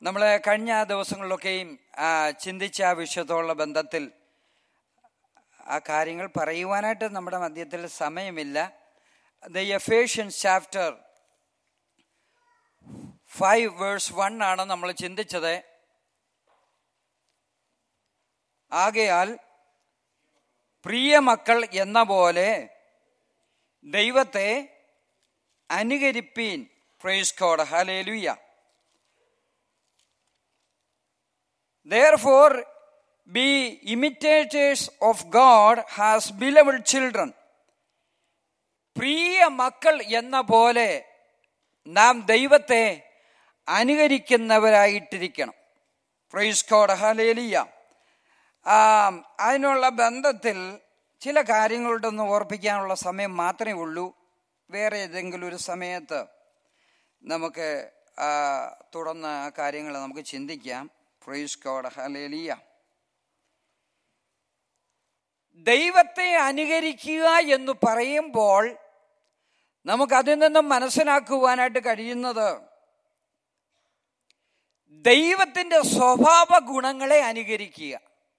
നമ്മൾ കഴിഞ്ഞ ദിവസങ്ങളിലൊക്കെയും ആ, ചിന്തിച്ച ആ വിഷയത്തോടുള്ള ബന്ധത്തിൽ ആ കാര്യങ്ങൾ പറയുവാനായിട്ട് നമ്മുടെ മധ്യത്തിൽ സമയമില്ല the Ephesians chapter five verse one ആണ് നമ്മൾ ചിന്തിച്ചത് ആകയാൽ പ്രിയ മക്കൾ എന്ന പോലെ ദൈവത്തെ അനുകരിപ്പീൻ praise God hallelujah Therefore, be imitators of God has beloved children. പ്രിയ മക്കൾ എന്ന പോലെ നാം ദൈവത്തെ അനുകരിക്കുന്നവരായിട്ടിരിക്കണം പ്രൈസ് കോഡ് ഹലേലിയ അതിനുള്ള ബന്ധത്തിൽ ചില കാര്യങ്ങളുടെ ഒന്ന് ഓർപ്പിക്കാനുള്ള സമയം മാത്രമേ ഉള്ളൂ വേറെ ഏതെങ്കിലും ഒരു സമയത്ത് നമുക്ക് ആ, തുടർന്ന് ആ കാര്യങ്ങൾ നമുക്ക് ചിന്തിക്കാം പ്രൈസ് കോഡ് ഹലേലിയ ദൈവത്തെ അനുകരിക്കുക എന്ന് പറയുമ്പോൾ നമുക്ക് അതിൽ നിന്നും മനസ്സിലാക്കുവാനായിട്ട് കഴിയുന്നത് ദൈവത്തിന്റെ സ്വഭാവ ഗുണങ്ങളെ അനുകരിക്കുക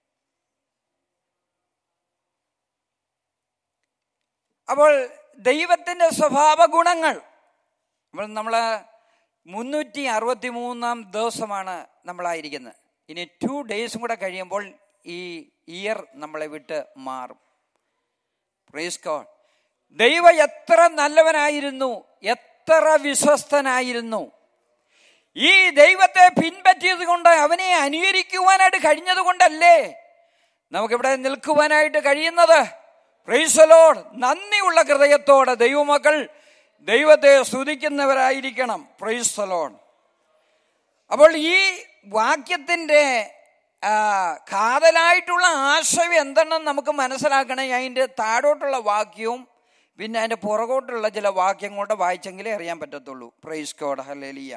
അപ്പോൾ ദൈവത്തിന്റെ സ്വഭാവ ഗുണങ്ങൾ അപ്പോൾ നമ്മൾ മുന്നൂറ്റി അറുപത്തി മൂന്നാം ദിവസമാണ് നമ്മളായിരിക്കുന്നത് ഇനി ടു ഡേയ്സും കൂടെ കഴിയുമ്പോൾ ഈ ഇയർ നമ്മളെ വിട്ട് മാറും പ്രൈസ് ഗോഡ് ദൈവം എത്ര നല്ലവനായിരുന്നു എത്ര വിശ്വസ്തനായിരുന്നു ഈ ദൈവത്തെ പിൻപറ്റിയത് കൊണ്ട് അവനെ അനുകരിക്കുവാനായിട്ട് കഴിഞ്ഞത് കൊണ്ടല്ലേ നമുക്കിവിടെ നിൽക്കുവാനായിട്ട് കഴിയുന്നത് പ്രൈസലോഡ് നന്ദിയുള്ള ഹൃദയത്തോടെ ദൈവമക്കൾ ദൈവത്തെ സ്തുതിക്കുന്നവരായിരിക്കണം പ്രൈസലോഡ് അപ്പോൾ ഈ വാക്യത്തിന്റെ ആ, കാതലായിട്ടുള്ള ആശയം എന്താണെന്ന് നമുക്ക് മനസ്സിലാക്കണേ അതിൻ്റെ താഴോട്ടുള്ള വാക്യവും പിന്നെ അതിൻ്റെ പുറകോട്ടുള്ള ചില വാക്യം കൊണ്ട് വായിച്ചെങ്കിലേ അറിയാൻ പറ്റത്തുള്ളൂ praise God hallelujah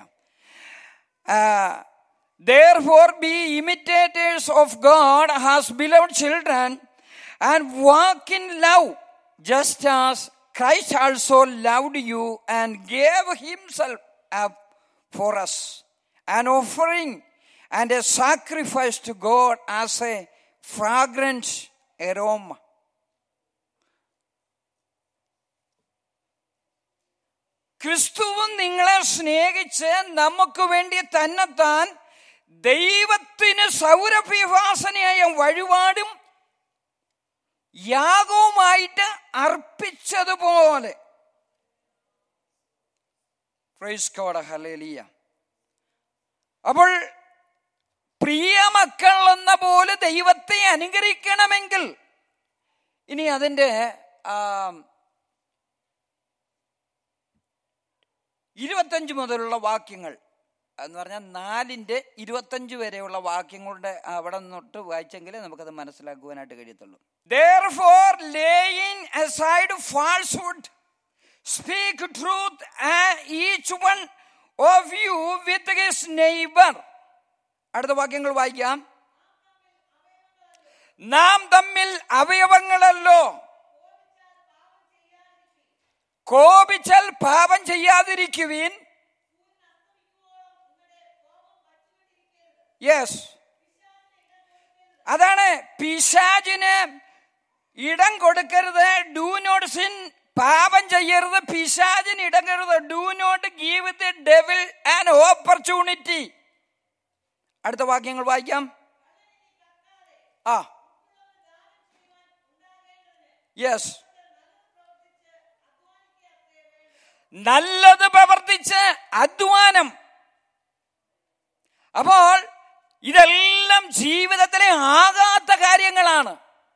therefore be imitators of God as beloved children and walk in love just as Christ also loved you and gave himself up for us an offering and a sacrifice to God as a fragrant aroma ക്രിസ്തുവും നിങ്ങളെ സ്നേഹിച്ച് നമുക്ക് വേണ്ടി തന്നെത്താൻ ദൈവത്തിന് സൗരഭ്യവാസനയായ വഴിപാടും യാഗവുമായിട്ട് അർപ്പിച്ചതുപോലെ പ്രൈസ് കോഡ് ഹലേലിയ അപ്പോൾ പ്രിയ മക്കൾ എന്ന പോലെ ദൈവത്തെ അനുകരിക്കണമെങ്കിൽ ഇനി അതിൻ്റെ ആ, ഇരുപത്തഞ്ച് മുതലുള്ള വാക്യങ്ങൾ എന്ന് പറഞ്ഞാൽ നാലിൻ്റെ ഇരുപത്തഞ്ച് വരെയുള്ള വാക്യങ്ങളുടെ അവിടെ തൊട്ട് വായിച്ചെങ്കിലേ നമുക്കത് മനസ്സിലാക്കുവാനായിട്ട് കഴിയത്തുള്ളൂ Therefore, laying aside falsehood, speak truth, and each one of you with his neighbor. അടുത്ത വാക്യങ്ങൾ വായിക്കാം നാം തമ്മിൽ അവയവങ്ങളല്ലോ കോപിച്ചാൽ പാപം ചെയ്യാതിരിക്കുവിൻ യെസ് അതാണ് പിശാചിന് ഇടം കൊടുക്കരുത് ഡു നോട്ട് സിൻ പാപം ചെയ്യരുത് പിശാചിന് ഇടം കരുത് do not give the devil an opportunity അടുത്ത വാക്യങ്ങൾ വായിക്കാം ആ യെസ് നല്ലത് പ്രവർത്തിച്ച് അധ്വാനം അപ്പോൾ ഇതെല്ലാം ജീവിതത്തിലെ ആകാത്ത കാര്യങ്ങളാണ്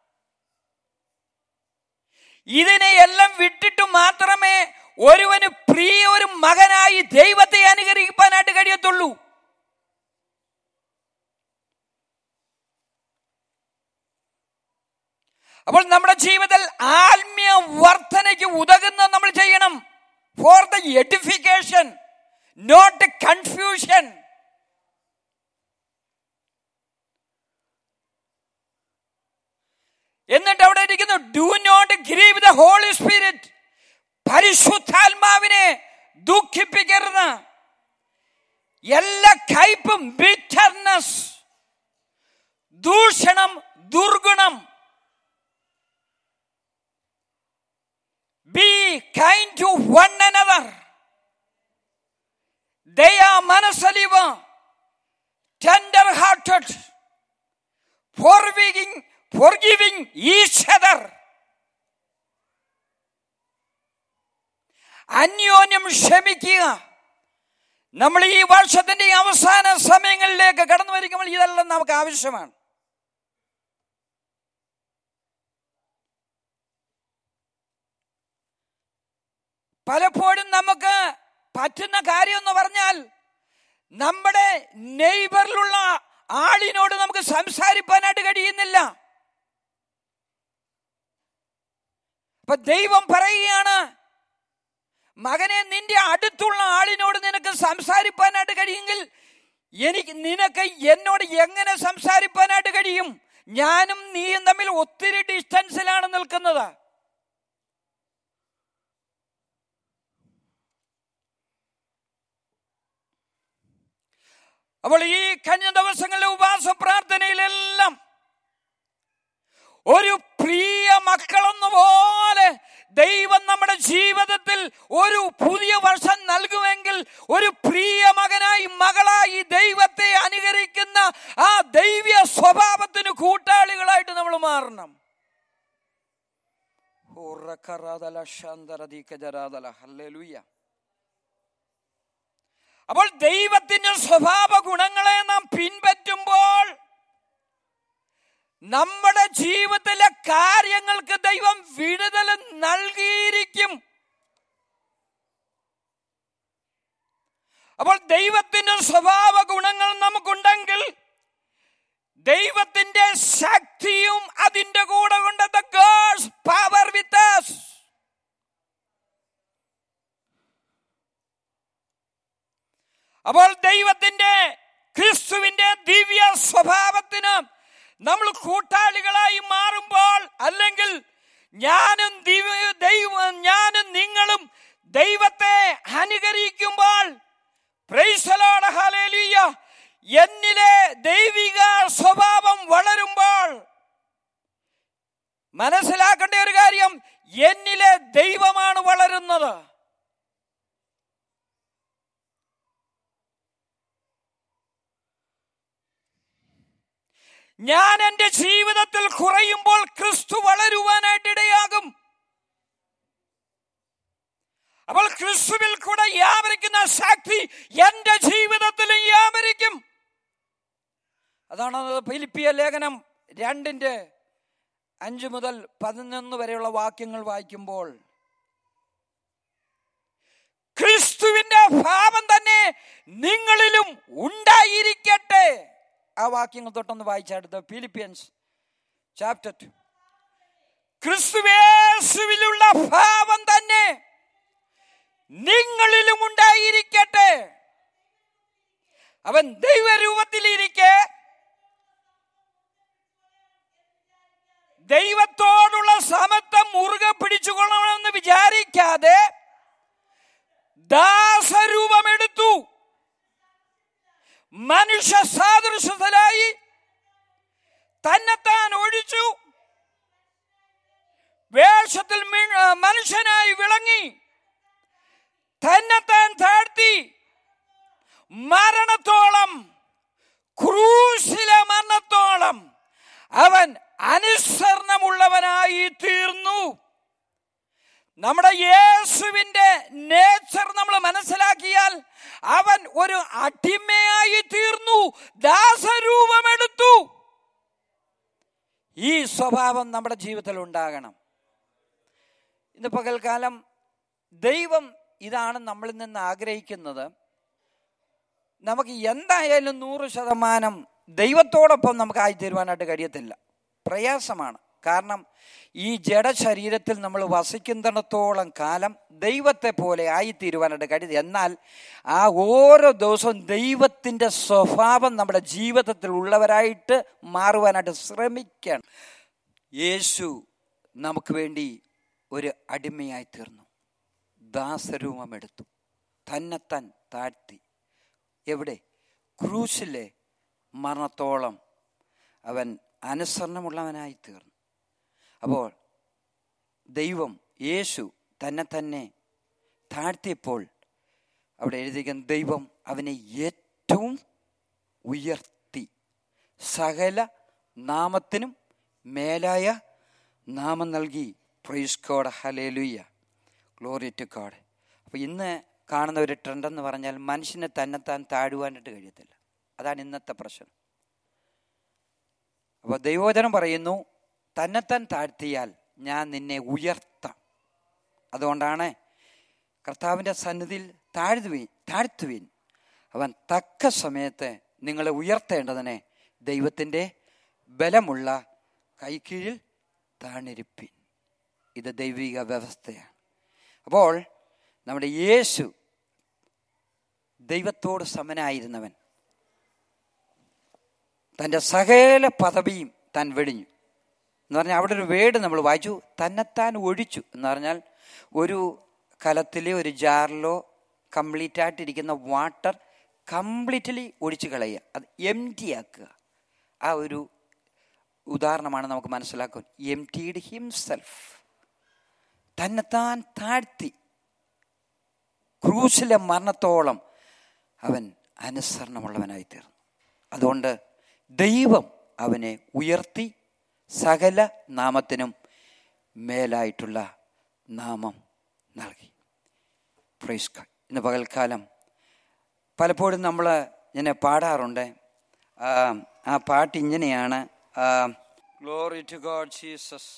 ഇതിനെയെല്ലാം വിട്ടിട്ട് മാത്രമേ ഒരുവന് പ്രിയ ഒരു മകനായി ദൈവത്തെ അനുകരിക്കാനായിട്ട് കഴിയത്തുള്ളൂ അപ്പോൾ നമ്മുടെ ജീവിതത്തിൽ ആത്മീയ വർധനയ്ക്ക് ഉതകുന്ന നമ്മൾ ചെയ്യണം for the edification not confusion എന്നിട്ട് അവിടെ ഇരിക്കുന്നു do not grieve the Holy Spirit പരിശുദ്ധാത്മാവിനെ ദുഃഖിപ്പിക്കരുത് എല്ലാ കയ്പും ബിറ്റർനെസ് ദൂഷണം ദുർഗുണം be kind to one another ദയ മനസ്സലിവ് tender hearted forgiving forgiving each other അന്യോന്യം ക്ഷമിക്കുക നമ്മൾ ഈ വർഷത്തിന്റെ അവസാന സമയങ്ങളിലേക്ക് കടന്നു വരിക്കുമ്പോൾ ഇതെല്ലാം നമുക്ക് ആവശ്യമാണ് പലപ്പോഴും നമുക്ക് പറ്റുന്ന കാര്യം എന്ന് പറഞ്ഞാൽ നമ്മുടെ നെയ്ബറിലുള്ള ആളിനോട് നമുക്ക് സംസാരിപ്പാനായിട്ട് കഴിയുന്നില്ല അപ്പൊ ദൈവം പറയുകയാണ് മകനെ നിന്റെ അടുത്തുള്ള ആളിനോട് നിനക്ക് സംസാരിപ്പാനായിട്ട് കഴിയുമെങ്കിൽ എനിക്ക് നിനക്ക് എന്നോട് എങ്ങനെ സംസാരിപ്പാനായിട്ട് കഴിയും ഞാനും നീയും തമ്മിൽ ഒത്തിരി ഡിസ്റ്റൻസിലാണ് നിൽക്കുന്നത് അപ്പോൾ ഈ കഴിഞ്ഞ ദിവസങ്ങളിലെ ഉപവാസ പ്രാർത്ഥനയിലെല്ലാം ഒരു പ്രിയ മക്കളെന്ന പോലെ ദൈവം നമ്മുടെ ജീവിതത്തിൽ ഒരു പുതിയ വർഷം നൽകുമെങ്കിൽ ഒരു പ്രിയ മകനായി മകളായി ദൈവത്തെ അനുകരിക്കുന്ന ആ ദൈവ്യ സ്വഭാവത്തിന് കൂട്ടാളികളായിട്ട് നമ്മൾ മാറണം ഹല്ലേലൂയ അപ്പോൾ ദൈവത്തിന്റെ സ്വഭാവ ഗുണങ്ങളെ നാം പിൻപറ്റുമ്പോൾ നമ്മുടെ ജീവിതത്തിലെ കാര്യങ്ങൾക്ക് ദൈവം വിടുതൽ നൽകിയിരിക്കും അപ്പോൾ ദൈവത്തിന്റെ സ്വഭാവ ഗുണങ്ങൾ നമുക്കുണ്ടെങ്കിൽ ദൈവത്തിന്റെ ശക്തിയും അതിന്റെ കൂടെ കൊണ്ട് പവർ വിത്ത് അപ്പോൾ ദൈവത്തിന്റെ ക്രിസ്തുവിന്റെ ദിവ്യ സ്വഭാവത്തിന് നമ്മൾ കൂട്ടാളികളായി മാറുമ്പോൾ അല്ലെങ്കിൽ ഞാനും ദിവ- ദൈവം ഞാനും നിങ്ങളും ദൈവത്തെ അനുകരിക്കുമ്പോൾ പ്രൈസലോട് ഹല്ലേലൂയ എന്നിലെ ദൈവിക സ്വഭാവം വളരുമ്പോൾ മനസ്സിലാക്കേണ്ട ഒരു കാര്യം എന്നിലെ ദൈവമാണ് വളരുന്നത് ഞാൻ എന്റെ ജീവിതത്തിൽ കുറയുമ്പോൾ ക്രിസ്തു വളരുവാനായിട്ട് ഇടയാകും അപ്പോൾ ക്രിസ്തുവിൽ കൂടെ വ്യാപരിക്കുന്ന ശക്തി എന്റെ ജീവിതത്തിലും വ്യാപരിക്കും അതാണ് ഫിലിപ്പിയ ലേഖനം രണ്ടിന്റെ അഞ്ച് മുതൽ പതിനൊന്ന് വരെയുള്ള വാക്യങ്ങൾ വായിക്കുമ്പോൾ ക്രിസ്തുവിന്റെ ഭാവം തന്നെ നിങ്ങളിലും ഉണ്ടായിരിക്കട്ടെ ആ വാക്യങ്ങൾ തൊട്ടൊന്ന് വായിച്ചെടുത്ത് ഫിലിപ്പിയൻസ് ചാപ്റ്റർ ടു ക്രിസ്തുവേശുവിലുള്ള ഭാവം തന്നെ നിങ്ങളിലും ഉണ്ടായിരിക്കട്ടെ അവൻ ദൈവരൂപത്തിലിരിക്കെ ദൈവത്തോടുള്ള സമത്വം മുറുകെ പിടിച്ചുകൊള്ളണമെന്ന് വിചാരിക്കാതെ ദാസരൂപമെടുത്തു മനുഷ്യ സാദൃശ്യത്തിലായി തന്നെത്താൻ ഒഴിച്ചു വേഷത്തിൽ മി- മനുഷ്യനായി വിളങ്ങി തന്നെത്താൻ താഴ്ത്തി മരണത്തോളം ക്രൂശിലെ മരണത്തോളം അവൻ അനുസരണമുള്ളവനായി തീർന്നു നമ്മുടെ യേശുവിന്റെ നേച്ചർ നമ്മൾ മനസ്സിലാക്കിയാൽ അവൻ ഒരു അടിമയായി തീർന്നു ദാസരൂപമെടുത്തു ഈ സ്വഭാവം നമ്മുടെ ജീവിതത്തിൽ ഉണ്ടാകണം ഇന്ന് പകൽക്കാലം ദൈവം ഇതാണ് നമ്മളിൽ നിന്ന് ആഗ്രഹിക്കുന്നത് നമുക്ക് എന്തായാലും നൂറ് ശതമാനം ദൈവത്തോടൊപ്പം നമുക്ക് ആയിത്തീരുവാനായിട്ട് കഴിയത്തില്ല പ്രയാസമാണ് കാരണം ഈ ജഡശരീരത്തിൽ നമ്മൾ വസിക്കുന്നിടത്തോളം കാലം ദൈവത്തെ പോലെ ആയിത്തീരുവാനായിട്ട് കഴിയും എന്നാൽ ആ ഓരോ ദിവസവും ദൈവത്തിൻ്റെ സ്വഭാവം നമ്മുടെ ജീവിതത്തിൽ ഉള്ളവരായിട്ട് മാറുവാനായിട്ട് ശ്രമിക്കണം യേശു നമുക്ക് വേണ്ടി ഒരു അടിമയായി തീർന്നു ദാസരൂപമെടുത്തു തന്നെത്താൻ താഴ്ത്തി എവിടെ ക്രൂശിലെ മരണത്തോളം അവൻ അനുസരണമുള്ളവനായി തീർന്നു അപ്പോൾ ദൈവം യേശു തന്നെ തന്നെ താഴ്ത്തിയപ്പോൾ അവിടെ എഴുതിയിരിക്കുന്ന ദൈവം അവനെ ഏറ്റവും ഉയർത്തി സകല നാമത്തിനും മേലായ നാമം നൽകി praise God hallelujah glory to God അപ്പോൾ ഇന്ന് കാണുന്ന ഒരു ട്രെൻഡ് എന്ന് പറഞ്ഞാൽ മനുഷ്യനെ തന്നെത്താൻ താഴുവാനായിട്ട് കഴിയത്തില്ല അതാണ് ഇന്നത്തെ പ്രശ്നം അപ്പോൾ ദൈവോചനം പറയുന്നു തന്നെത്താൻ താഴ്ത്തിയാൽ ഞാൻ നിന്നെ ഉയർത്താം അതുകൊണ്ടാണ് കർത്താവിൻ്റെ സന്നിധിയിൽ താഴ്ത്തുവീൻ താഴ്ത്തുവീൻ അവൻ തക്ക സമയത്ത് നിങ്ങളെ ഉയർത്തേണ്ടതിനെ ദൈവത്തിൻ്റെ ബലമുള്ള കൈക്കീഴിൽ താണിരിപ്പിൻ ഇത് ദൈവിക വ്യവസ്ഥയാണ് അപ്പോൾ നമ്മുടെ യേശു ദൈവത്തോട് സമനായിരുന്നവൻ തൻ്റെ സകല പദവിയും താൻ വെടിഞ്ഞു എന്ന് പറഞ്ഞാൽ അവിടെ ഒരു വേട് നമ്മൾ വായിച്ചു തന്നെത്താൻ ഒഴിച്ചു എന്ന് പറഞ്ഞാൽ ഒരു കലത്തിലെ ഒരു ജാറിലോ കംപ്ലീറ്റ് ആയിട്ടിരിക്കുന്ന വാട്ടർ കംപ്ലീറ്റ്ലി ഒഴിച്ചു കളയുക അത് എം ടി ആക്കുക ആ ഒരു ഉദാഹരണമാണ് നമുക്ക് മനസ്സിലാക്കുക എം ടീഡ് ഹിംസെൽഫ് തന്നെത്താൻ താഴ്ത്തി ക്രൂശിലെ മരണത്തോളം അവൻ അനുസരണമുള്ളവനായി തീർന്നു അതുകൊണ്ട് ദൈവം അവനെ ഉയർത്തി സകല നാമത്തിനും മേലായിട്ടുള്ള നാമം നൽകി പ്രൈസ് ഗോഡ്. ഇന്ന് പകൽക്കാലം പലപ്പോഴും നമ്മൾ ഇങ്ങനെ പാടാറുണ്ട് ആ, ആ പാട്ട് ഇങ്ങനെയാണ് ഗ്ലോറി ടു ഗോഡ് ജീസസ്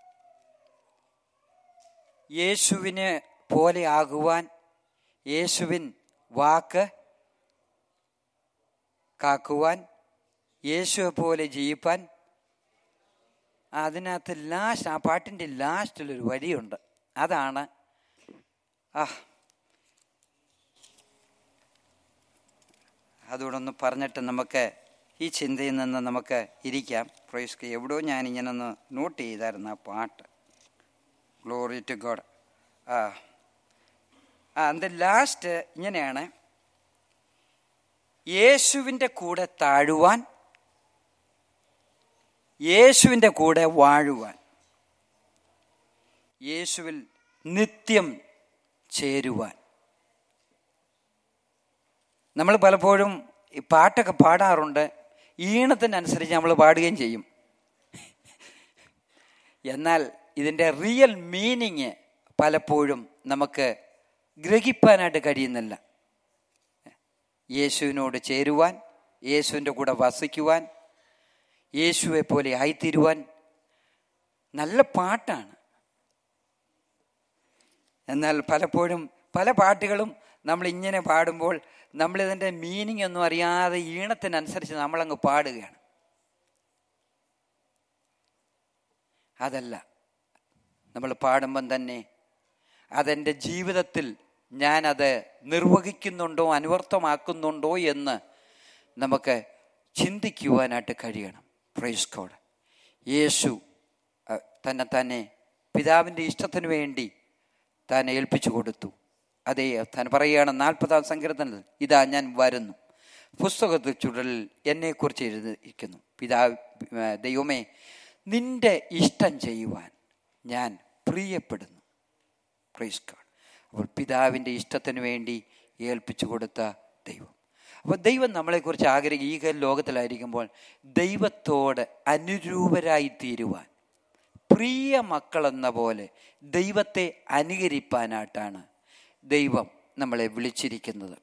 യേശുവിനെ പോലെ ആകുവാൻ യേശുവിൻ വാക്ക് കാക്കുവാൻ യേശുവെ പോലെ ജീവിപ്പാൻ അതിനകത്ത് ലാസ്റ്റ് ആ പാട്ടിൻ്റെ ലാസ്റ്റിലൊരു വരിയുണ്ട് അതാണ് ആ അതുകൂടെ ഒന്ന് പറഞ്ഞിട്ട് നമുക്ക് ഈ ചിന്തയിൽ നിന്ന് നമുക്ക് ഇരിക്കാം പ്രൊയ്സ്ക്ക് എവിടെയോ ഞാൻ ഇങ്ങനെ ഒന്ന് നോട്ട് ചെയ്തായിരുന്നു ആ പാട്ട് ഗ്ലോറി ടു ഗോഡ് ആ ആ അത് ലാസ്റ്റ് ഇങ്ങനെയാണ് യേശുവിൻ്റെ കൂടെ താഴുവാൻ യേശുവിൻ്റെ കൂടെ വാഴുവാൻ യേശുവിൽ നിത്യം ചേരുവാൻ നമ്മൾ പലപ്പോഴും ഈ പാട്ടൊക്കെ പാടാറുണ്ട് ഈണത്തിനനുസരിച്ച് നമ്മൾ പാടുകയും ചെയ്യും എന്നാൽ ഇതിൻ്റെ റിയൽ മീനിങ് പലപ്പോഴും നമുക്ക് ഗ്രഹിപ്പാനായിട്ട് കഴിയുന്നില്ല യേശുവിനോട് ചേരുവാൻ യേശുവിൻ്റെ കൂടെ വസിക്കുവാൻ യേശുവെ പോലെ ആയിത്തീരുവാൻ നല്ല പാട്ടാണ് എന്നാൽ പലപ്പോഴും പല പാട്ടുകളും നമ്മൾ ഇങ്ങനെ പാടുമ്പോൾ നമ്മളിതിൻ്റെ മീനിങ് ഒന്നും അറിയാതെ ഈണത്തിനനുസരിച്ച് നമ്മളങ്ങ് പാടുകയാണ് അതല്ല നമ്മൾ പാടുമ്പം തന്നെ അതെൻ്റെ ജീവിതത്തിൽ ഞാനത് നിർവഹിക്കുന്നുണ്ടോ അനുവർത്തമാക്കുന്നുണ്ടോ എന്ന് നമുക്ക് ചിന്തിക്കുവാനായിട്ട് കഴിയണം പ്രൈസ് കോഡ് യേശു അഹ്, തന്നെ തന്നെ പിതാവിൻ്റെ ഇഷ്ടത്തിന് വേണ്ടി താൻ ഏൽപ്പിച്ചു കൊടുത്തു അതേ താൻ പറയുകയാണ് നാൽപ്പതാം സങ്കീർത്തനത്തിൽ ഇതാ ഞാൻ വരുന്നു പുസ്തകത്തിൽ ചുടലിൽ എന്നെക്കുറിച്ച് എഴുതിയിരിക്കുന്നു പിതാവ് ഏർ, ദൈവമേ നിന്റെ ഇഷ്ടം ചെയ്യുവാൻ ഞാൻ പ്രിയപ്പെടുന്നു പ്രൈസ് ഗോഡ് അപ്പോൾ പിതാവിൻ്റെ ഇഷ്ടത്തിന് വേണ്ടി ഏൽപ്പിച്ചു കൊടുത്ത ദൈവം അപ്പോൾ ദൈവം നമ്മളെക്കുറിച്ച് ആഗ്രഹിക്കും ഈ ലോകത്തിലായിരിക്കുമ്പോൾ ദൈവത്തോട് അനുരൂപരായി തീരുവാൻ പ്രിയ മക്കളെന്ന പോലെ ദൈവത്തെ അനുകരിപ്പാനായിട്ടാണ് ദൈവം നമ്മളെ വിളിച്ചിരിക്കുന്നത്